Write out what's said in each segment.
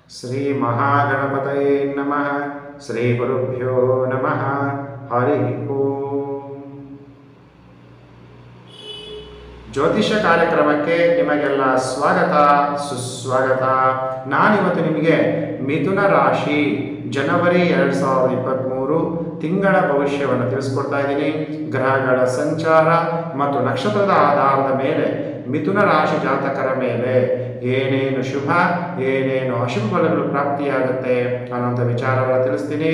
ಶ್ರೀ ಮಹಾಗಣಪತಯೇ ನಮಃ ಶ್ರೀ ಗುರುಭ್ಯೋ ನಮಃ ಹರಿ ಓಂ ಜ್ಯೋತಿಷ ಕಾರ್ಯಕ್ರಮಕ್ಕೆ ನಿಮಗೆಲ್ಲ ಸ್ವಾಗತ ಸುಸ್ವಾಗತ ನಾನಿವತ್ತು ನಿಮಗೆ ಮಿಥುನ ರಾಶಿ ಜನವರಿ ಎರಡು ಸಾವಿರದ ಇಪ್ಪತ್ತ್ಮೂರು ತಿಂಗಳ ಭವಿಷ್ಯವನ್ನು ತಿಳಿಸ್ಕೊಡ್ತಾ ಇದ್ದೀನಿ ಗ್ರಹಗಳ ಸಂಚಾರ ಮತ್ತು ನಕ್ಷತ್ರದ ಆಧಾರದ ಮೇಲೆ ಮಿಥುನ ರಾಶಿ ಜಾತಕರ ಮೇಲೆ ಏನೇನು ಶುಭ ಏನೇನು ಅಶುಭ ಫಲಗಳು ಪ್ರಾಪ್ತಿಯಾಗುತ್ತೆ ಅನ್ನೋಂಥ ವಿಚಾರವನ್ನು ತಿಳಿಸ್ತೀನಿ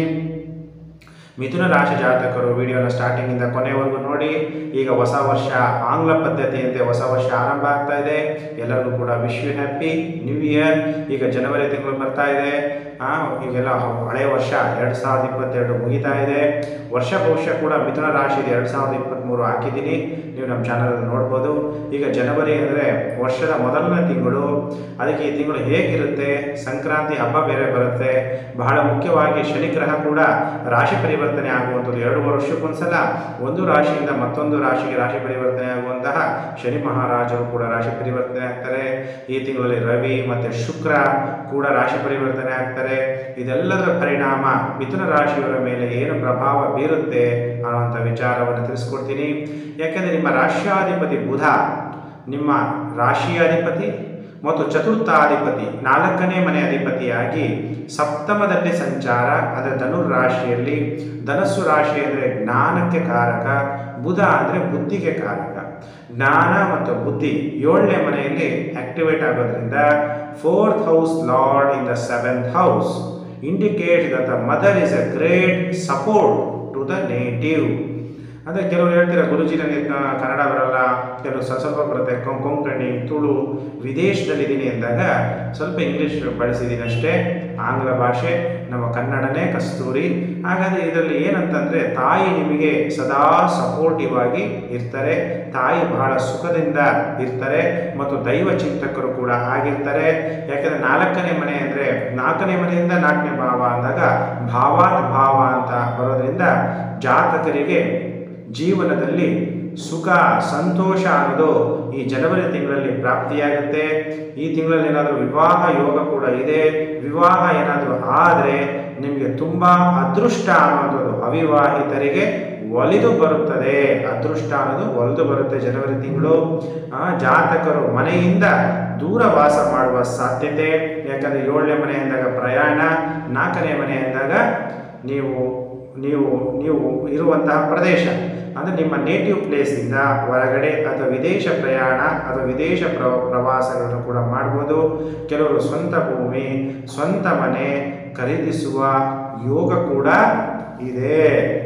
ಮಿಥುನ ರಾಶಿ ಜಾತಕರು ವಿಡಿಯೋನ ಸ್ಟಾರ್ಟಿಂಗಿಂದ ಕೊನೆವರೆಗೂ ನೋಡಿ ಈಗ ಹೊಸ ವರ್ಷ ಆಂಗ್ಲ ಪದ್ಧತಿಯಂತೆ ಹೊಸ ವರ್ಷ ಆರಂಭ ಆಗ್ತಾ ಇದೆ ಎಲ್ಲರಿಗೂ ಕೂಡ wish you happy new year ಈಗ ಜನವರಿ ತಿಂಗಳು ಬರ್ತಾ ಇದೆ ಆ, ಈಗೆಲ್ಲ ಹಳೆ ವರ್ಷ ಎರಡು ಸಾವಿರದ ಇಪ್ಪತ್ತೆರಡು ಮುಗಿತಾ ಇದೆ ವರ್ಷ ಭವಿಷ್ಯ ಕೂಡ ಮಿಥುನ ರಾಶಿ ಇದೆ ಎರಡು ಸಾವಿರದ ಇಪ್ಪತ್ತ್ಮೂರು ಹಾಕಿದ್ದೀನಿ ನೀವು ನಮ್ಮ ಚಾನಲಲ್ಲಿ ನೋಡ್ಬೋದು ಈಗ ಜನವರಿ ಅಂದರೆ ವರ್ಷದ ಮೊದಲನೇ ತಿಂಗಳು ಅದಕ್ಕೆ ಈ ತಿಂಗಳು ಹೇಗಿರುತ್ತೆ ಸಂಕ್ರಾಂತಿ ಹಬ್ಬ ಬೇರೆ ಬರುತ್ತೆ ಬಹಳ ಮುಖ್ಯವಾಗಿ ಶನಿ ಗ್ರಹ ಕೂಡ ರಾಶಿ ಪರಿವರ್ತನೆ ಆಗುವಂಥದ್ದು ಎರಡು ವರ್ಷಕ್ಕೊಂದ್ಸಲ ಒಂದು ರಾಶಿಯಿಂದ ಮತ್ತೊಂದು ರಾಶಿಗೆ ರಾಶಿ ಪರಿವರ್ತನೆ ಆಗುವಂತಹ ಶನಿ ಮಹಾರಾಜರು ಕೂಡ ರಾಶಿ ಪರಿವರ್ತನೆ ಆಗ್ತಾರೆ ಈ ತಿಂಗಳಲ್ಲಿ ರವಿ ಮತ್ತು ಶುಕ್ರ ಕೂಡ ರಾಶಿ ಪರಿವರ್ತನೆ ಆಗ್ತಾರೆ ಇದೆಲ್ಲದರ ಪರಿಣಾಮ ಮಿಥುನ ರಾಶಿಯವರ ಮೇಲೆ ಏನು ಪ್ರಭಾವ ಬೀರುತ್ತೆ ಅನ್ನುವಂಥ ವಿಚಾರವನ್ನು ತಿಳಿಸ್ಕೊಡ್ತೀನಿ ಯಾಕೆಂದರೆ ನಿಮ್ಮ ರಾಷ್ಟ್ರಾಧಿಪತಿ ಬುಧ ನಿಮ್ಮ ರಾಶಿಯಾಧಿಪತಿ ಮತ್ತು ಚತುರ್ಥಾಧಿಪತಿ ನಾಲ್ಕನೇ ಮನೆ ಅಧಿಪತಿಯಾಗಿ ಸಪ್ತಮದಲ್ಲಿ ಸಂಚಾರ ಅಂದರೆ ಧನುರ್ ರಾಶಿಯಲ್ಲಿ ಧನಸ್ಸು ರಾಶಿ ಅಂದರೆ ಜ್ಞಾನಕ್ಕೆ ಕಾರಕ ಬುಧ ಅಂದರೆ ಬುದ್ಧಿಗೆ ಕಾರಕ ಜ್ಞಾನ ಮತ್ತು ಬುದ್ಧಿ ಏಳನೇ ಮನೆಯಲ್ಲಿ ಆಕ್ಟಿವೇಟ್ ಆಗೋದ್ರಿಂದ fourth house lord in the seventh house indicate that the mother is a great support to the native ಅಂದರೆ ಕೆಲವರು ಹೇಳ್ತೀರಾ ಗುರುಜಿ ನನಗೆ ಕ- ಕನ್ನಡ ಬರಲ್ಲ ಕೆಲವರು ಸ್ವಲ್ಪ ಸ್ವಲ್ಪ ಬರುತ್ತೆ ಕೊಂ- ಕೊಂಕಣಿ ತುಳು ವಿದೇಶದಲ್ಲಿದ್ದೀನಿ ಅಂದಾಗ ಸ್ವಲ್ಪ ಇಂಗ್ಲೀಷ್ ಬಳಸಿದ್ದೀನಿ ಅಷ್ಟೇ ಆಂಗ್ಲ ಭಾಷೆ ನಮ್ಮ ಕನ್ನಡನೇ ಕಸ್ತೂರಿ ಹಾಗಾದರೆ ಇದರಲ್ಲಿ ಏನಂತಂದರೆ ತಾಯಿ ನಿಮಗೆ ಸದಾ ಸಪೋರ್ಟಿವ್ ಆಗಿ ಇರ್ತಾರೆ ತಾಯಿ ಬಹಳ ಸುಖದಿಂದ ಇರ್ತಾರೆ ಮತ್ತು ದೈವ ಚಿಂತಕರು ಕೂಡ ಆಗಿರ್ತಾರೆ ಯಾಕಂದರೆ ನಾಲ್ಕನೇ ಮನೆ ಅಂದರೆ ನಾಲ್ಕನೇ ಮನೆಯಿಂದ ನಾಲ್ಕನೇ ಭಾವ ಅಂದಾಗ ಭಾವಾತ್ ಭಾವ ಅಂತ ಬರೋದ್ರಿಂದ ಜಾತಕರಿಗೆ ಜೀವನದಲ್ಲಿ ಸುಖ ಸಂತೋಷ ಅನ್ನೋದು ಈ ಜನವರಿ ತಿಂಗಳಲ್ಲಿ ಪ್ರಾಪ್ತಿಯಾಗುತ್ತೆ ಈ ತಿಂಗಳಲ್ಲಿ ಏನಾದರೂ ವಿವಾಹ ಯೋಗ ಕೂಡ ಇದೆ ವಿವಾಹ ಏನಾದರೂ ಆದರೆ ನಿಮಗೆ ತುಂಬ ಅದೃಷ್ಟ ಅನ್ನೋದು ಅವಿವಾಹಿತರಿಗೆ ಒಲಿದು ಬರುತ್ತದೆ ಅದೃಷ್ಟ ಅನ್ನೋದು ಒಲಿದು ಬರುತ್ತೆ ಜನವರಿ ತಿಂಗಳು ಆ, ಜಾತಕರು ಮನೆಯಿಂದ ದೂರ ವಾಸ ಮಾಡುವ ಸಾಧ್ಯತೆ ಯಾಕಂದರೆ ಏಳನೇ ಮನೆ ಎಂದಾಗ ಪ್ರಯಾಣ ನಾಲ್ಕನೇ ಮನೆ ಎಂದಾಗ ನೀವು ನೀವು ನೀವು ಇರುವಂತಹ ಪ್ರದೇಶ ಅಂದರೆ ನಿಮ್ಮ ನೇಟಿವ್ ಪ್ಲೇಸಿಂದ ಹೊರಗಡೆ ಅಥವಾ ವಿದೇಶ ಪ್ರಯಾಣ ಅಥವಾ ವಿದೇಶ ಪ್ರ ಪ್ರವಾಸಗಳನ್ನು ಕೂಡ ಮಾಡ್ಬೋದು ಕೆಲವರು ಸ್ವಂತ ಭೂಮಿ ಸ್ವಂತ ಮನೆ ಖರೀದಿಸುವ ಯೋಗ ಕೂಡ ಇದೆ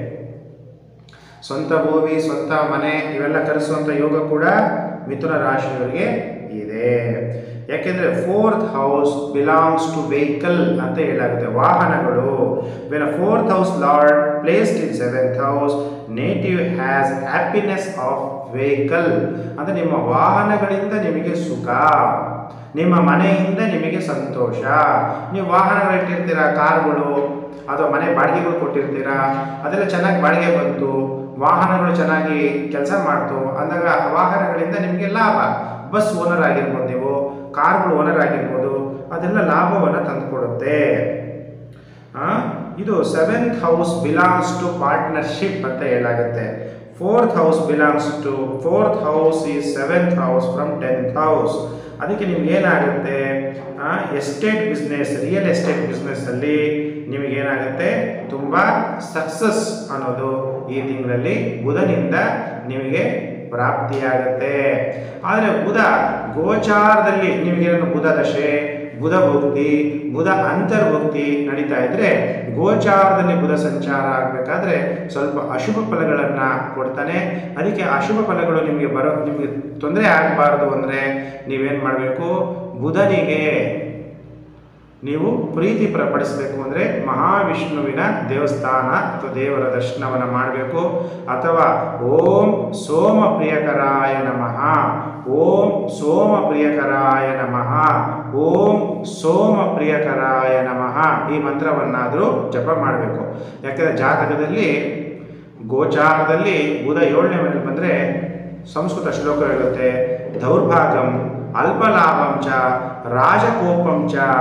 ಸ್ವಂತ ಭೂಮಿ ಸ್ವಂತ ಮನೆ ಇವೆಲ್ಲ ಖರೀದಿಸುವಂಥ ಯೋಗ ಕೂಡ ಮಿಥುನ ರಾಶಿಯವರಿಗೆ ಇದೆ ಯಾಕೆಂದರೆ fourth house belongs to vehicle ಅಂತ ಹೇಳಾಗುತ್ತೆ ವಾಹನಗಳು when fourth house lord placed in seventh house native has happiness of vehicle ಅಂದರೆ ನಿಮ್ಮ ವಾಹನಗಳಿಂದ ನಿಮಗೆ ಸುಖ ನಿಮ್ಮ ಮನೆಯಿಂದ ನಿಮಗೆ ಸಂತೋಷ ನೀವು ವಾಹನಗಳು ಇಟ್ಟಿರ್ತೀರ ಕಾರ್ಗಳು ಅಥವಾ ಮನೆ ಬಾಡಿಗೆಗಳು ಕೊಟ್ಟಿರ್ತೀರಾ ಅದೆಲ್ಲ ಚೆನ್ನಾಗಿ ಬಾಡಿಗೆ ಬಂತು ವಾಹನಗಳು ಚೆನ್ನಾಗಿ ಕೆಲಸ ಮಾಡ್ತು ಅಂದಾಗ ಆ ವಾಹನಗಳಿಂದ ನಿಮಗೆ ಲಾಭ ಬಸ್ ಓನರ್ ಆಗಿರ್ಬೋದು ನೀವು ಕಾರ್ಗಳು ಓನರ್ ಆಗಿರ್ಬೋದು ಅದೆಲ್ಲ ಲಾಭವನ್ನು ತಂದುಕೊಡುತ್ತೆ ಆ, ಇದು seventh house belongs to partnership ಅಂತ ಹೇಳಾಗುತ್ತೆ fourth house belongs to fourth house is seventh house from tenth house ಅದಕ್ಕೆ ನಿಮ್ಗೆ ಏನಾಗುತ್ತೆ ಎಸ್ಟೇಟ್ ಬಿಸ್ನೆಸ್ ರಿಯಲ್ ಎಸ್ಟೇಟ್ ಬಿಸ್ನೆಸ್ಸಲ್ಲಿ ನಿಮಗೇನಾಗುತ್ತೆ ತುಂಬ ಸಕ್ಸಸ್ ಅನ್ನೋದು ಈ ತಿಂಗಳಲ್ಲಿ ಬುಧನಿಂದ ನಿಮಗೆ ಪ್ರಾಪ್ತಿಯಾಗುತ್ತೆ ಆದರೆ ಬುಧ ಗೋಚಾರದಲ್ಲಿ ನಿಮಗೇನು ಬುಧ ದಶೆ ಬುಧ ಭಕ್ತಿ ಬುಧ ಅಂತರ್ಭಕ್ತಿ ನಡೀತಾ ಇದ್ರೆ ಗೋಚಾರದಲ್ಲಿ ಬುಧ ಸಂಚಾರ ಆಗಬೇಕಾದ್ರೆ ಸ್ವಲ್ಪ ಅಶುಭ ಫಲಗಳನ್ನು ಕೊಡ್ತಾನೆ ಅದಕ್ಕೆ ಅಶುಭ ಫಲಗಳು ನಿಮಗೆ ಬರೋ ನಿಮಗೆ ತೊಂದರೆ ಆಗಬಾರ್ದು ಅಂದರೆ ನೀವೇನು ಮಾಡಬೇಕು ಬುಧನಿಗೆ ನೀವು ಪ್ರೀತಿ ಪಡಿಸಬೇಕು ಅಂದರೆ ಮಹಾವಿಷ್ಣುವಿನ ದೇವಸ್ಥಾನ ಅಥವಾ ದೇವರ ದರ್ಶನವನ್ನು ಮಾಡಬೇಕು ಅಥವಾ ಓಂ ಸೋಮ ಪ್ರಿಯಕರಾಯ ನಮಃ ಓಂ ಸೋಮ ಪ್ರಿಯಕರಾಯ ನಮಃ ಓಂ ಸೋಮ ಪ್ರಿಯಕರಾಯ ನಮಃ ಈ ಮಂತ್ರವನ್ನಾದರೂ ಜಪ ಮಾಡಬೇಕು ಯಾಕೆಂದರೆ ಜಾತಕದಲ್ಲಿ ಗೋಚಾರದಲ್ಲಿ ಬುಧ ಏಳನೇ ಮನೆಗೆ ಬಂದರೆ ಸಂಸ್ಕೃತ ಶ್ಲೋಕ ಹೇಳುತ್ತೆ ದೌರ್ಭಾಗಂ ಅಲ್ಪಲಾಭಂ ಚ ರಾಜಕೋಪಂ ಚ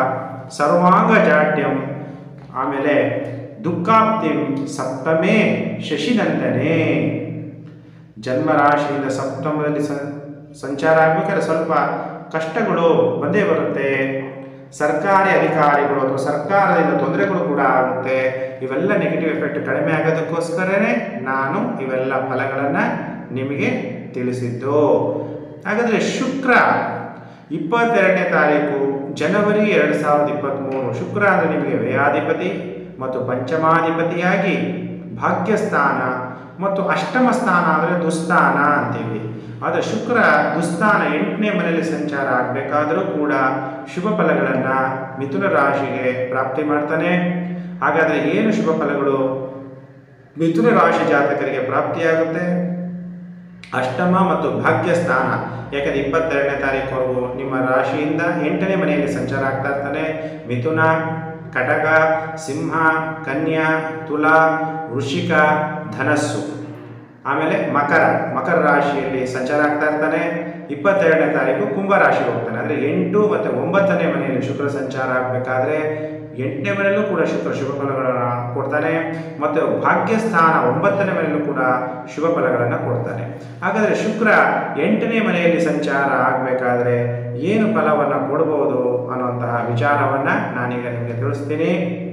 ಸರ್ವಾಂಗ ಜಾಡ್ಯಂ ಆಮೇಲೆ ದುಃಖಾಪ್ತಿಂ ಸಪ್ತಮೇ ಶಶಿನಂದನೆ ಜನ್ಮರಾಶಿಯಿಂದ ಸಪ್ತಮದಲ್ಲಿ ಸ ಸಂಚಾರ ಆಗಬೇಕಾದ್ರೆ ಸ್ವಲ್ಪ ಕಷ್ಟಗಳು ಬಂದೇ ಬರುತ್ತೆ ಸರ್ಕಾರಿ ಅಧಿಕಾರಿಗಳು ಅಥವಾ ಸರ್ಕಾರದಿಂದ ತೊಂದರೆಗಳು ಕೂಡ ಆಗುತ್ತೆ ಇವೆಲ್ಲ ನೆಗೆಟಿವ್ ಎಫೆಕ್ಟ್ ಕಡಿಮೆ ಆಗೋದಕ್ಕೋಸ್ಕರನೇ ನಾನು ಇವೆಲ್ಲ ಫಲಗಳನ್ನು ನಿಮಗೆ ತಿಳಿಸಿದ್ದು ಹಾಗಾದರೆ ಶುಕ್ರ ಇಪ್ಪತ್ತೆರಡನೇ ತಾರೀಕು ಜನವರಿ ಎರಡು ಸಾವಿರದ ಇಪ್ಪತ್ತ್ಮೂರು ಶುಕ್ರ ಅಂದರೆ ನಿಮಗೆ ವ್ಯಯಾಧಿಪತಿ ಮತ್ತು ಪಂಚಮಾಧಿಪತಿಯಾಗಿ ಭಾಗ್ಯಸ್ಥಾನ ಮತ್ತು ಅಷ್ಟಮ ಸ್ಥಾನ ಅಂದರೆ ದುಸ್ಥಾನ ಅಂತೀವಿ ಆದರೆ ಶುಕ್ರ ದುಸ್ಥಾನ ಎಂಟನೇ ಮನೆಯಲ್ಲಿ ಸಂಚಾರ ಆಗಬೇಕಾದರೂ ಕೂಡ ಶುಭ ಫಲಗಳನ್ನು ಮಿಥುನ ರಾಶಿಗೆ ಪ್ರಾಪ್ತಿ ಮಾಡ್ತಾನೆ ಹಾಗಾದರೆ ಏನು ಶುಭ ಫಲಗಳು ಮಿಥುನ ರಾಶಿ ಜಾತಕರಿಗೆ ಪ್ರಾಪ್ತಿಯಾಗುತ್ತೆ ಅಷ್ಟಮ ಮತ್ತು ಭಾಗ್ಯ ಸ್ಥಾನ ಯಾಕಂದ್ರೆ ಇಪ್ಪತ್ತೆರಡನೇ ತಾರೀಕುವರೆಗೂ ನಿಮ್ಮ ರಾಶಿಯಿಂದ ಎಂಟನೇ ಮನೆಯಲ್ಲಿ ಸಂಚಾರ ಆಗ್ತಾ ಇರ್ತಾನೆ ಮಿಥುನ ಕಟಕ ಸಿಂಹ ಕನ್ಯಾ ತುಲಾ ವೃಷಿಕ ಧನಸ್ಸು ಆಮೇಲೆ ಮಕರ ಮಕರ ರಾಶಿಯಲ್ಲಿ ಸಂಚಾರ ಆಗ್ತಾ ಇರ್ತಾನೆ ಇಪ್ಪತ್ತೆರಡನೇ ತಾರೀಕು ಕುಂಭ ರಾಶಿಗೆ ಹೋಗ್ತಾನೆ ಅಂದರೆ ಎಂಟು ಮತ್ತು ಒಂಬತ್ತನೇ ಮನೆಯಲ್ಲಿ ಶುಕ್ರ ಸಂಚಾರ ಆಗಬೇಕಾದ್ರೆ ಎಂಟನೇ ಮನೆಯಲ್ಲೂ ಕೂಡ ಶುಕ್ರ ಶುಭ ಫಲಗಳನ್ನು ಕೊಡ್ತಾನೆ ಮತ್ತು ಭಾಗ್ಯಸ್ಥಾನ ಒಂಬತ್ತನೇ ಮನೆಯಲ್ಲೂ ಕೂಡ ಶುಭ ಫಲಗಳನ್ನು ಕೊಡ್ತಾನೆ ಹಾಗಾದರೆ ಶುಕ್ರ ಎಂಟನೇ ಮನೆಯಲ್ಲಿ ಸಂಚಾರ ಆಗಬೇಕಾದ್ರೆ ಏನು ಫಲವನ್ನು ಕೊಡ್ಬೋದು ಅನ್ನುವಂತಹ ವಿಚಾರವನ್ನು ನಾನೀಗ ನಿಮಗೆ ತಿಳಿಸ್ತೀನಿ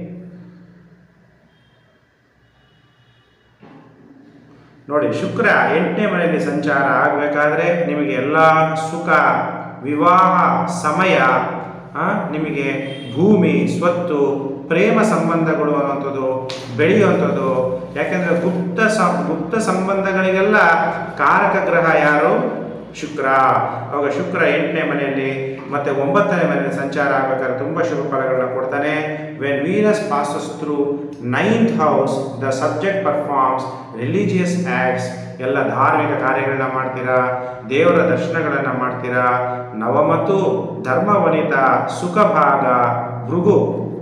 ನೋಡಿ ಶುಕ್ರ ಎಂಟನೇ ಮನೆಯಲ್ಲಿ ಸಂಚಾರ ಆಗಬೇಕಾದ್ರೆ ನಿಮಗೆ ಎಲ್ಲ ಸುಖ ವಿವಾಹ ಸಮಯ ಆ, ನಿಮಗೆ ಭೂಮಿ ಸ್ವತ್ತು ಪ್ರೇಮ ಸಂಬಂಧಗಳು ಅನ್ನುವಂಥದ್ದು ಬೆಳೆಯುವಂಥದ್ದು ಯಾಕೆಂದರೆ ಗುಪ್ತ ಸ ಗುಪ್ತ ಸಂಬಂಧಗಳಿಗೆಲ್ಲ ಕಾರಕ ಗ್ರಹ ಯಾರು ಶುಕ್ರ ಅವಾಗ ಶುಕ್ರ ಎಂಟನೇ ಮನೆಯಲ್ಲಿ ಮತ್ತೆ ಒಂಬತ್ತನೇ ಮನೆಯಲ್ಲಿ ಸಂಚಾರ ಆಗಬೇಕಾದ್ರೆ ತುಂಬ ಶುಭ ಫಲಗಳನ್ನ ಕೊಡ್ತಾನೆ when Venus passes through ninth house the subject performs religious acts ಎಲ್ಲ ಧಾರ್ಮಿಕ ಕಾರ್ಯಗಳನ್ನ ಮಾಡ್ತೀರಾ ದೇವರ ದರ್ಶನಗಳನ್ನು ಮಾಡ್ತೀರಾ ನವಮತು ಧರ್ಮವನಿತ ಸುಖಭಾಗ ಭೃಗು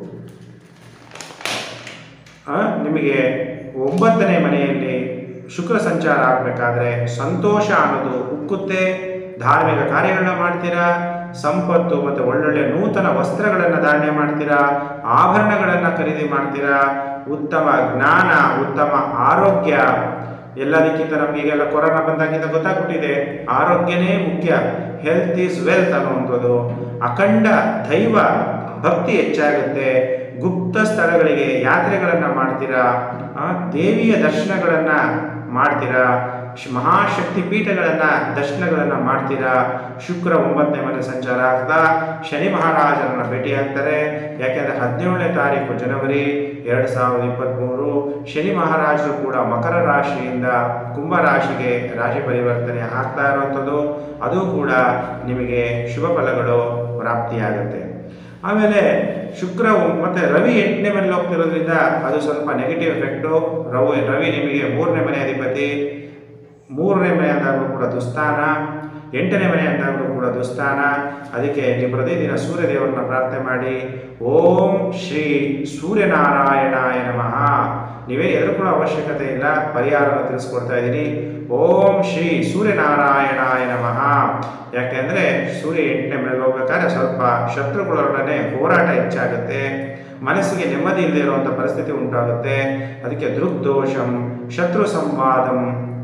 ಆ, ನಿಮಗೆ ಒಂಬತ್ತನೇ ಮನೆಯಲ್ಲಿ ಶುಕ್ರ ಸಂಚಾರ ಆಗಬೇಕಾದ್ರೆ ಸಂತೋಷ ಅನ್ನೋದು ಉಕ್ಕುತ್ತೆ ಧಾರ್ಮಿಕ ಕಾರ್ಯಗಳನ್ನ ಮಾಡ್ತೀರಾ ಸಂಪತ್ತು ಮತ್ತು ಒಳ್ಳೊಳ್ಳೆ ನೂತನ ವಸ್ತ್ರಗಳನ್ನು ಧಾರಣೆ ಮಾಡ್ತೀರಾ ಆಭರಣಗಳನ್ನು ಖರೀದಿ ಮಾಡ್ತೀರಾ ಉತ್ತಮ ಜ್ಞಾನ ಉತ್ತಮ ಆರೋಗ್ಯ ಎಲ್ಲದಕ್ಕಿಂತ ನಮ್ಗೆ ಈಗೆಲ್ಲ ಕೊರೋನಾ ಬಂದಾಗಿಂದ ಗೊತ್ತಾಗ್ಬಿಟ್ಟಿದೆ ಆರೋಗ್ಯನೇ ಮುಖ್ಯ ಹೆಲ್ತ್ ಈಸ್ ವೆಲ್ತ್ ಅನ್ನುವಂಥದ್ದು ಅಖಂಡ ದೈವ ಭಕ್ತಿ ಹೆಚ್ಚಾಗುತ್ತೆ ಗುಪ್ತ ಸ್ಥಳಗಳಿಗೆ ಯಾತ್ರೆಗಳನ್ನು ಮಾಡ್ತೀರಾ ಆ, ದೇವಿಯ ದರ್ಶನಗಳನ್ನು ಮಾಡ್ತೀರಾ ಶ್- ಮಹಾಶಕ್ತಿ ಪೀಠಗಳನ್ನು ದರ್ಶನಗಳನ್ನು ಮಾಡ್ತೀರಾ ಶುಕ್ರ ಒಂಬತ್ತನೇ ಮನೆ ಸಂಚಾರ ಆಗ್ತಾ ಶನಿ ಮಹಾರಾಜರನ್ನ ಭೇಟಿಯಾಗ್ತಾರೆ ಯಾಕೆಂದರೆ ಹದಿನೇಳನೇ ತಾರೀಕು ಜನವರಿ ಎರಡು ಸಾವಿರದ ಇಪ್ಪತ್ತ್ಮೂರು ಶನಿ ಮಹಾರಾಜರು ಕೂಡ ಮಕರ ರಾಶಿಯಿಂದ ಕುಂಭ ರಾಶಿಗೆ ರಾಶಿ ಪರಿವರ್ತನೆ ಆಗ್ತಾ ಇರುವಂಥದ್ದು ಅದು ಕೂಡ ನಿಮಗೆ ಶುಭ ಫಲಗಳು ಪ್ರಾಪ್ತಿಯಾಗುತ್ತೆ ಆಮೇಲೆ ಶುಕ್ರ ಮತ್ತೆ ರವಿ ಎಂಟನೇ ಮನೇಲಿ ಹೋಗ್ತಿರೋದ್ರಿಂದ ಅದು ಸ್ವಲ್ಪ ನೆಗೆಟಿವ್ ಎಫೆಕ್ಟು ರವಿ ರವಿ ನಿಮಗೆ ಮೂರನೇ ಮನೆ ಅಧಿಪತಿ ಮೂರನೇ ಮನೆ ಅಂದಾಗಲೂ ಕೂಡ ದುಸ್ಥಾನ ಎಂಟನೇ ಮನೆ ಅಂದಾಗಲೂ ಕೂಡ ದುಸ್ಥಾನ ಅದಕ್ಕೆ ನೀವು ಪ್ರತಿದಿನ ಸೂರ್ಯದೇವರನ್ನ ಪ್ರಾರ್ಥನೆ ಮಾಡಿ ಓಂ ಶ್ರೀ ಸೂರ್ಯನಾರಾಯಣಾಯ ನಮಃ ನೀವೇ ಎದುರುಕೊಳ್ಳೋ ಅವಶ್ಯಕತೆ ಇಲ್ಲ ಪರಿಹಾರವನ್ನು ತಿಳಿಸ್ಕೊಡ್ತಾ ಇದ್ದೀನಿ ಓಂ ಶ್ರೀ ಸೂರ್ಯನಾರಾಯಣಾಯ ನಮಃ ಯಾಕೆಂದರೆ ಸೂರ್ಯ ಎಂಟನೇ ಮನೆಗೆ ಹೋಗ್ಬೇಕಾದ್ರೆ ಸ್ವಲ್ಪ ಶತ್ರುಗಳೊಡನೆ ಹೋರಾಟ ಹೆಚ್ಚಾಗುತ್ತೆ ಮನಸ್ಸಿಗೆ ನೆಮ್ಮದಿ ಇಲ್ಲದೆ ಇರುವಂಥ ಪರಿಸ್ಥಿತಿ ಉಂಟಾಗುತ್ತೆ ಅದಕ್ಕೆ ದೃಗ್ದೋಷಂ ಶತ್ರು ಸಂವಾದಂ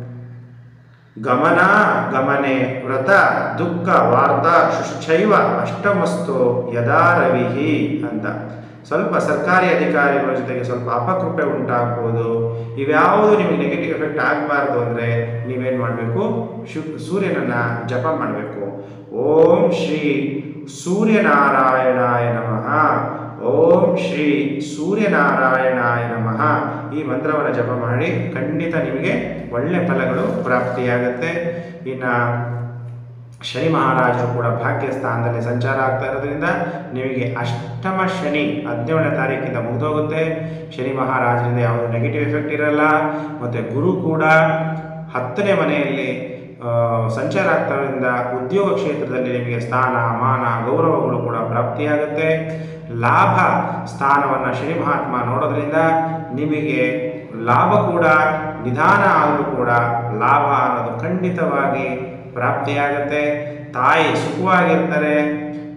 ಗಮನ ಗಮನೆ ವ್ರತ ದುಃಖ ವಾರ್ತಾ ಶುಶ್ಚೈವ ಅಷ್ಟಮಸ್ತು ಯದಾ ರವಿಹಿ ಅಂತ ಸ್ವಲ್ಪ ಸರ್ಕಾರಿ ಅಧಿಕಾರಿಗಳ ಜೊತೆಗೆ ಸ್ವಲ್ಪ ಅಪಕೃಪೆ ಉಂಟಾಗ್ಬೋದು ಇವ್ಯಾವುದು ನಿಮಗೆ ನೆಗೆಟಿವ್ ಎಫೆಕ್ಟ್ ಆಗಬಾರ್ದು ಅಂದರೆ ನೀವೇನು ಮಾಡಬೇಕು ಶು ಸೂರ್ಯನನ್ನು ಜಪ ಮಾಡಬೇಕು ಓಂ ಶ್ರೀ ಸೂರ್ಯನಾರಾಯಣಾಯ ನಮಃ ಓಂ ಶ್ರೀ ಸೂರ್ಯನಾರಾಯಣಾಯ ನಮಃ ಈ ಮಂತ್ರವನ್ನು ಜಪ ಮಾಡಿ ಖಂಡಿತ ನಿಮಗೆ ಒಳ್ಳೆ ಫಲಗಳು ಪ್ರಾಪ್ತಿಯಾಗುತ್ತೆ ಇನ್ನು ಶನಿ ಮಹಾರಾಜರು ಕೂಡ ಭಾಗ್ಯ ಸ್ಥಾನದಲ್ಲಿ ಸಂಚಾರ ಆಗ್ತಾ ಇರೋದ್ರಿಂದ ನಿಮಗೆ ಅಷ್ಟಮ ಶನಿ ಹದಿನೇಳನೇ ತಾರೀಕಿಂದ ಮುಗಿದೋಗುತ್ತೆ ಶನಿ ಮಹಾರಾಜರಿಂದ ಯಾವುದೇ ನೆಗೆಟಿವ್ ಎಫೆಕ್ಟ್ ಇರಲ್ಲ ಮತ್ತು ಗುರು ಕೂಡ ಹತ್ತನೇ ಮನೆಯಲ್ಲಿ ಆ, ಸಂಚಾರ ಆಗ್ತಾದ್ರಿಂದ ಉದ್ಯೋಗ ಕ್ಷೇತ್ರದಲ್ಲಿ ನಿಮಗೆ ಸ್ಥಾನ ಮಾನ ಗೌರವಗಳು ಕೂಡ ಪ್ರಾಪ್ತಿಯಾಗುತ್ತೆ ಲಾಭ ಸ್ಥಾನವನ್ನು ಶನಿ ಮಹಾತ್ಮ ನೋಡೋದ್ರಿಂದ ನಿಮಗೆ ಲಾಭ ಕೂಡ ನಿಧಾನ ಆದರೂ ಕೂಡ ಲಾಭ ಅನ್ನೋದು ಖಂಡಿತವಾಗಿ ಪ್ರಾಪ್ತಿಯಾಗುತ್ತೆ ತಾಯಿ ಸುಖವಾಗಿರ್ತಾರೆ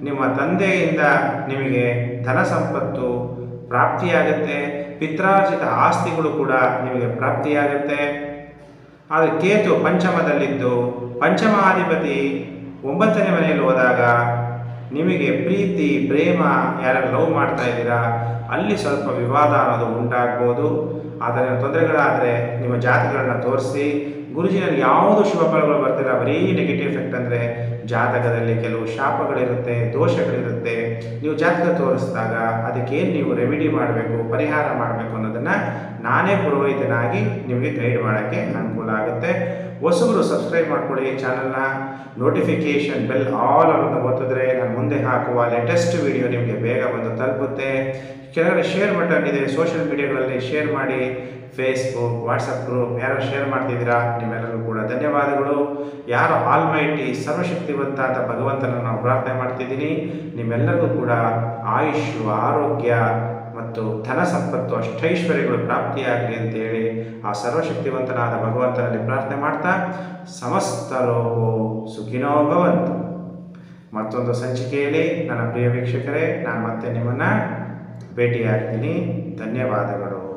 ನಿಮ್ಮ ತಂದೆಯಿಂದ ನಿಮಗೆ ಧನ ಸಂಪತ್ತು ಪ್ರಾಪ್ತಿಯಾಗುತ್ತೆ ಪಿತ್ರಾರ್ಜಿತ ಆಸ್ತಿಗಳು ಕೂಡ ನಿಮಗೆ ಪ್ರಾಪ್ತಿಯಾಗುತ್ತೆ ಆದರೆ ಕೇತು ಪಂಚಮದಲ್ಲಿದ್ದು ಪಂಚಮಾಧಿಪತಿ ಒಂಬತ್ತನೇ ಮನೆಯಲ್ಲಿ ಹೋದಾಗ ನಿಮಗೆ ಪ್ರೀತಿ ಪ್ರೇಮ ಯಾರು ಲವ್ ಮಾಡ್ತಾ ಇದ್ದೀರಾ ಅಲ್ಲಿ ಸ್ವಲ್ಪ ವಿವಾದ ಅನ್ನೋದು ಉಂಟಾಗ್ಬೋದು ಆದರೆ ತೊಂದರೆಗಳಾದರೆ ನಿಮ್ಮ ಜಾತಕಗಳನ್ನ ತೋರಿಸಿ ಗುರುಜಿನಲ್ಲಿ ಯಾವುದು ಶುಭ ಫಲಗಳು ಬರ್ತಿಲ್ಲ ಬರೀ ನೆಗೆಟಿವ್ ಎಫೆಕ್ಟ್ ಅಂದರೆ ಜಾತಕದಲ್ಲಿ ಕೆಲವು ಶಾಪಗಳಿರುತ್ತೆ ದೋಷಗಳಿರುತ್ತೆ ನೀವು ಜಾತಕ ತೋರಿಸಿದಾಗ ಅದಕ್ಕೇನು ನೀವು ರೆಮಿಡಿ ಮಾಡಬೇಕು ಪರಿಹಾರ ಮಾಡಬೇಕು ಅನ್ನೋದನ್ನು ನಾನೇ ಪುರೋಹಿತನಾಗಿ ನಿಮಗೆ ಗೈಡ್ ಮಾಡೋಕ್ಕೆ ಅನುಕೂಲ ಆಗುತ್ತೆ ಹೊಸಬರು ಸಬ್ಸ್ಕ್ರೈಬ್ ಮಾಡ್ಕೊಳ್ಳಿ ಚಾನಲ್ನ ನೋಟಿಫಿಕೇಷನ್ ಬೆಲ್ ಆಲ್ ಅನ್ನೋದು ಒತ್ತಿದ್ರೆ ನಾನು ಮುಂದೆ ಹಾಕುವ ಲೇಟೆಸ್ಟ್ ವಿಡಿಯೋ ನಿಮಗೆ ಬೇಗ ಬಂದು ತಲುಪುತ್ತೆ ಕೆಳಗಡೆ ಶೇರ್ ಬಟನ್ ಇದೆ ಸೋಷಿಯಲ್ ಮೀಡಿಯಾಗಳಲ್ಲಿ ಶೇರ್ ಮಾಡಿ ಫೇಸ್ಬುಕ್ ವಾಟ್ಸಪ್ ಗ್ರೂಪ್ ಯಾರು ಶೇರ್ ಮಾಡ್ತಿದ್ದೀರಾ ನಿಮ್ಮೆಲ್ಲರಿಗೂ ಕೂಡ ಧನ್ಯವಾದಗಳು ಯಾರು ಆಲ್ಮೈಟಿ ಸರ್ವಶಕ್ತಿವಂತ ಅಂತ ಭಗವಂತನ ನಾವು ಪ್ರಾರ್ಥನೆ ಮಾಡ್ತಿದ್ದೀನಿ ನಿಮ್ಮೆಲ್ಲರಿಗೂ ಕೂಡ ಆಯುಷು ಆರೋಗ್ಯ ಮತ್ತು ಧನ ಸಂಪತ್ತು ಅಷ್ಟೈಶ್ವರ್ಯಗಳು ಪ್ರಾಪ್ತಿಯಾಗಲಿ ಅಂತೇಳಿ ಆ ಸರ್ವಶಕ್ತಿವಂತನಾದ ಭಗವಂತನಲ್ಲಿ ಪ್ರಾರ್ಥನೆ ಮಾಡ್ತಾ ಸಮಸ್ತ ಲೋಕೋ ಸುಖಿನೋ ಭವಂತು ಮತ್ತೊಂದು ಸಂಚಿಕೆಯಲ್ಲಿ ನನ್ನ ಪ್ರಿಯ ವೀಕ್ಷಕರೇ ನಾನು ಮತ್ತೆ ನಿಮ್ಮನ್ನು ಭೇಟಿಯಾಗ್ತೀನಿ ಧನ್ಯವಾದಗಳು